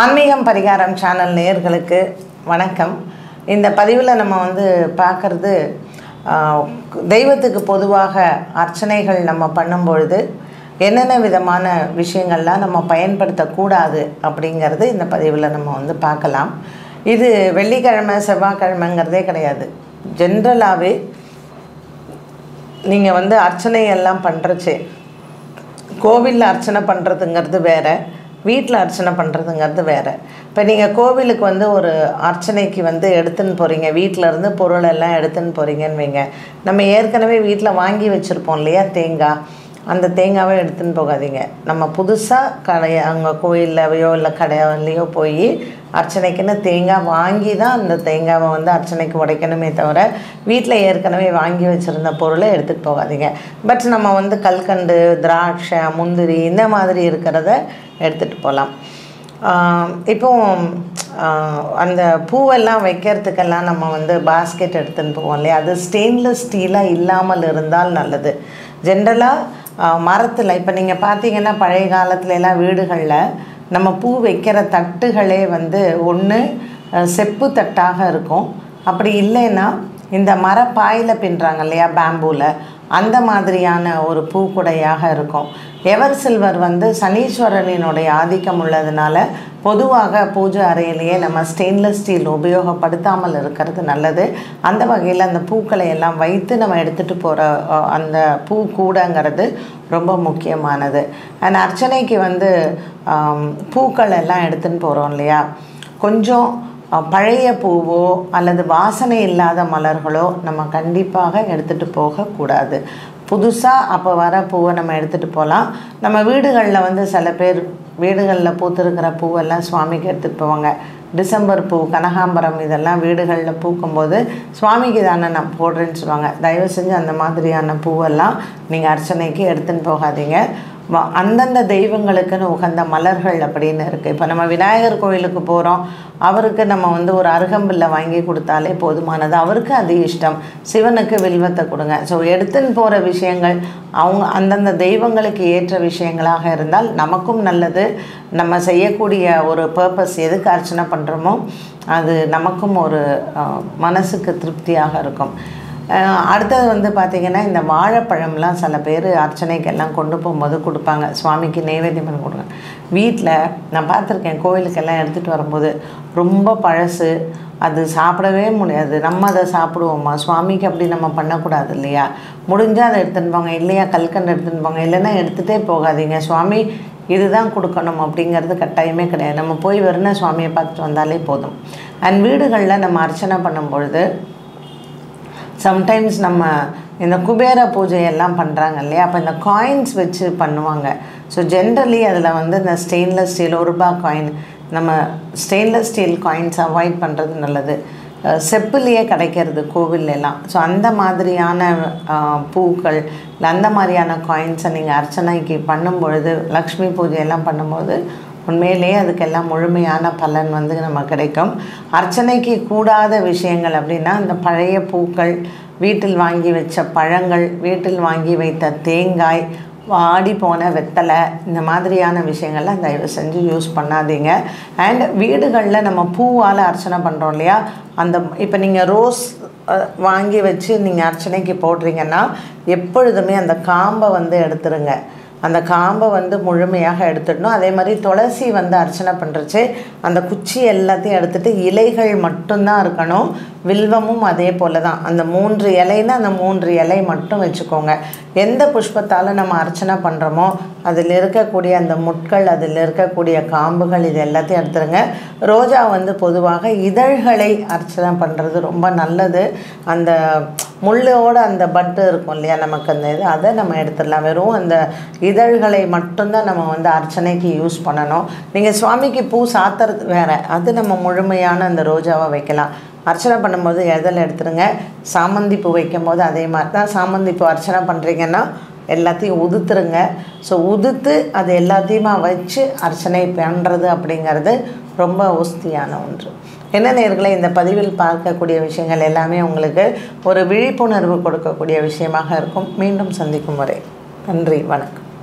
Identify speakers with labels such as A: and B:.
A: ஆன்மீகம் பரிகாரம் சேனல் நேயர்களுக்கு வணக்கம் இந்த பதிவில் நம்ம வந்து பார்க்குறது தெய்வத்துக்கு பொதுவாக அர்ச்சனைகள் நம்ம பண்ணும்பொழுது என்னென்ன விதமான விஷயங்கள்லாம் நம்ம பயன்படுத்தக்கூடாது அப்படிங்கிறது இந்த பதிவில் நம்ம வந்து பார்க்கலாம் இது வெள்ளிக்கிழமை செவ்வாய்க்கிழமைங்கிறதே கிடையாது ஜென்ரலாகவே நீங்கள் வந்து அர்ச்சனை எல்லாம் பண்ணுறச்சே கோவிலில் அர்ச்சனை பண்ணுறதுங்கிறது வேற வீட்டில் அர்ச்சனை பண்ணுறதுங்கிறது வேற இப்போ நீங்கள் கோவிலுக்கு வந்து ஒரு அர்ச்சனைக்கு வந்து எடுத்துன்னு போகிறீங்க வீட்டில் இருந்து பொருள் எல்லாம் எடுத்துன்னு போகிறீங்கன்னு வைங்க நம்ம ஏற்கனவே வீட்டில் வாங்கி வச்சுருப்போம் இல்லையா தேங்காய் அந்த தேங்காவை எடுத்துன்னு போகாதீங்க நம்ம புதுசாக கடை அங்கே கோயில்லையோ இல்லை கடையிலையோ போய் அர்ச்சனைக்குன்னு தேங்காய் வாங்கி தான் அந்த தேங்காவை வந்து அர்ச்சனைக்கு உடைக்கணுமே தவிர வீட்டில் ஏற்கனவே வாங்கி வச்சுருந்த பொருளை எடுத்துகிட்டு போகாதீங்க பட் நம்ம வந்து கல்கண்டு திராட்சை முந்திரி இந்த மாதிரி இருக்கிறத எடுத்துகிட்டு போகலாம் இப்போ ஆஹ் அந்த பூவெல்லாம் வைக்கிறதுக்கெல்லாம் நம்ம வந்து பாஸ்கெட் எடுத்துன்னு போவோம் இல்லையா அது ஸ்டெயின்லெஸ் ஸ்டீலாக இல்லாமல் இருந்தால் நல்லது ஜென்ரலாக மரத்தில் இப்போ நீங்கள் பார்த்தீங்கன்னா பழைய காலத்துல எல்லாம் வீடுகளில் நம்ம பூ வைக்கிற தட்டுகளே வந்து ஒன்று செப்பு தட்டாக இருக்கும் அப்படி இல்லைன்னா இந்த மரப்பாயில் பின்னுறாங்க இல்லையா பேம்பூவில் அந்த மாதிரியான ஒரு பூக்குடையாக இருக்கும் எவர் சில்வர் வந்து சனீஸ்வரனினுடைய ஆதிக்கம் உள்ளதுனால பொதுவாக பூஜை அறையிலேயே நம்ம ஸ்டெயின்லெஸ் ஸ்டீல் உபயோகப்படுத்தாமல் இருக்கிறது நல்லது அந்த வகையில் அந்த பூக்களை எல்லாம் வைத்து நம்ம எடுத்துகிட்டு போகிற அந்த பூ கூடங்கிறது ரொம்ப முக்கியமானது அண்ட் அர்ச்சனைக்கு வந்து ஆம், பூக்கள் எல்லாம் எடுத்துன்னு போகிறோம் இல்லையா கொஞ்சம் அஹ், பழைய பூவோ அல்லது வாசனை இல்லாத மலர்களோ நம்ம கண்டிப்பாக எடுத்துகிட்டு போகக்கூடாது புதுசாக அப்போ வர பூவை நம்ம எடுத்துகிட்டு போகலாம் நம்ம வீடுகளில் வந்து சில பேர் வீடுகளில் பூத்திருக்கிற பூவெல்லாம் சுவாமிக்கு எடுத்துகிட்டு போவாங்க டிசம்பர் பூ கனகாம்பரம் இதெல்லாம் வீடுகளில் பூக்கும்போது சுவாமிக்கு தானே நான் போடுறேன்னு சொல்லுவாங்க தயவு செஞ்சு அந்த மாதிரியான பூவெல்லாம் நீங்கள் அர்ச்சனைக்கு எடுத்துன்னு போகாதீங்க வ- அந்தந்த தெய்வங்களுக்குன்னு உகந்த மலர்கள் அப்படின்னு இருக்குது இப்போ நம்ம விநாயகர் கோயிலுக்கு போகிறோம் அவருக்கு நம்ம வந்து ஒரு அருகம்பில்லை வாங்கி கொடுத்தாலே போதுமானது அவருக்கு அது இஷ்டம் சிவனுக்கு வில்வத்தை கொடுங்க ஸோ எடுத்துன்னு போகிற விஷயங்கள் அவங்க அந்தந்த தெய்வங்களுக்கு ஏற்ற விஷயங்களாக இருந்தால் நமக்கும் நல்லது நம்ம செய்யக்கூடிய ஒரு பர்பஸ் எதுக்கு அர்ச்சனை பண்ணுறோமோ அது நமக்கும் ஒரு அஹ், மனசுக்கு திருப்தியாக இருக்கும் அஹ் அடுத்தது வந்து பார்த்திங்கன்னா இந்த வாழைப்பழம்லாம் சில பேர் அர்ச்சனைக்கெல்லாம் கொண்டு போகும்போது கொடுப்பாங்க சுவாமிக்கு நைவேத்தியம் பண்ணி கொடுங்க வீட்டில் நான் பார்த்துருக்கேன் கோவிலுக்கெல்லாம் எடுத்துகிட்டு வரும்போது ரொம்ப பழசு அது சாப்பிடவே முடியாது நம்ம அதை சாப்பிடுவோமா சுவாமிக்கு அப்படி நம்ம பண்ணக்கூடாது இல்லையா முடிஞ்சால் அதை எடுத்துன்னு போங்க இல்லையா கல்கண்டு எடுத்துன்னு போங்க இல்லைன்னா எடுத்துகிட்டே போகாதீங்க சுவாமி இதுதான் கொடுக்கணும் அப்படிங்கிறது கட்டாயமே கிடையாது நம்ம போய் வெறும் சுவாமியை பார்த்துட்டு வந்தாலே போதும் அண்ட் வீடுகளில் நம்ம அர்ச்சனை பண்ணும் பொழுது சம்டைம்ஸ் நம்ம இந்த குபேர பூஜையெல்லாம் பண்ணுறாங்க இல்லையா அப்போ இந்த காயின்ஸ் வச்சு பண்ணுவாங்க ஸோ ஜென்ரலி அதில் வந்து இந்த ஸ்டெயின்லெஸ் ஸ்டீல் ஒரு ரூபா காயின் நம்ம ஸ்டெயின்லெஸ் ஸ்டீல் காயின்ஸ் அவாய்ட் பண்ணுறது நல்லது அஹ் செப்புலேயே கிடைக்கிறது கோவில்ல எல்லாம் ஸோ அந்த மாதிரியான அஹ், பூக்கள் இல்லை அந்த மாதிரியான காயின்ஸை நீங்கள் அர்ச்சனைக்கு பண்ணும் பொழுது லக்ஷ்மி பூஜையெல்லாம் பண்ணும்போது உண்மையிலேயே அதுக்கெல்லாம் முழுமையான பலன் வந்து நம்ம கிடைக்கும் அர்ச்சனைக்கு கூடாத விஷயங்கள் அப்படின்னா இந்த பழைய பூக்கள் வீட்டில் வாங்கி வச்ச பழங்கள் வீட்டில் வாங்கி வைத்த தேங்காய் வாடி போன வெத்தலை இந்த மாதிரியான விஷயங்கள்லாம் தயவு செஞ்சு யூஸ் பண்ணாதீங்க அண்ட் வீடுகளில் நம்ம பூவால் அர்ச்சனை பண்ணுறோம் இல்லையா அந்த இப்போ நீங்கள் ரோஸ் அஹ், வாங்கி வச்சு நீங்கள் அர்ச்சனைக்கு போடுறீங்கன்னா எப்பொழுதுமே அந்த காம்பை வந்து எடுத்துருங்க அந்த காம்பை வந்து முழுமையாக எடுத்துடணும் அதே மாதிரி துளசி வந்து அர்ச்சனை பண்ணுறச்சு அந்த குச்சி எல்லாத்தையும் எடுத்துட்டு இலைகள் மட்டும்தான் இருக்கணும் வில்வமும் அதே போல தான் அந்த மூன்று இலைன்னா அந்த மூன்று இலை மட்டும் வச்சுக்கோங்க எந்த புஷ்பத்தால் நம்ம அர்ச்சனை பண்ணுறோமோ அதில் இருக்கக்கூடிய அந்த முட்கள் அதில் இருக்கக்கூடிய காம்புகள் இது எல்லாத்தையும் எடுத்துருங்க ரோஜா வந்து பொதுவாக இதழ்களை அர்ச்சனை பண்ணுறது ரொம்ப நல்லது அந்த முள்ளோட அந்த பட்டு இருக்கும் இல்லையா நமக்கு அந்த இது அதை நம்ம எடுத்துடலாம் வெறும் அந்த இதழ்களை மட்டும்தான் நம்ம வந்து அர்ச்சனைக்கு யூஸ் பண்ணணும் நீங்கள் சுவாமிக்கு பூ சாத்துறது வேற அது நம்ம முழுமையான அந்த ரோஜாவை வைக்கலாம் அர்ச்சனை பண்ணும்போது எதில் எடுத்துருங்க சாமந்தி பூ வைக்கும்போது அதே மாதிரி தான் சாமந்தி பூ அர்ச்சனை பண்ணுறீங்கன்னா எல்லாத்தையும் உதுத்துருங்க ஸோ உதுத்து அது எல்லாத்தையுமா வச்சு அர்ச்சனை பண்ணுறது அப்படிங்கிறது ரொம்ப உஸ்தியான ஒன்று என்ன நேர்களை இந்த பதிவில் பார்க்கக்கூடிய விஷயங்கள் எல்லாமே உங்களுக்கு ஒரு விழிப்புணர்வு கொடுக்கக்கூடிய விஷயமாக இருக்கும் மீண்டும் சந்திக்கும் வரை நன்றி வணக்கம்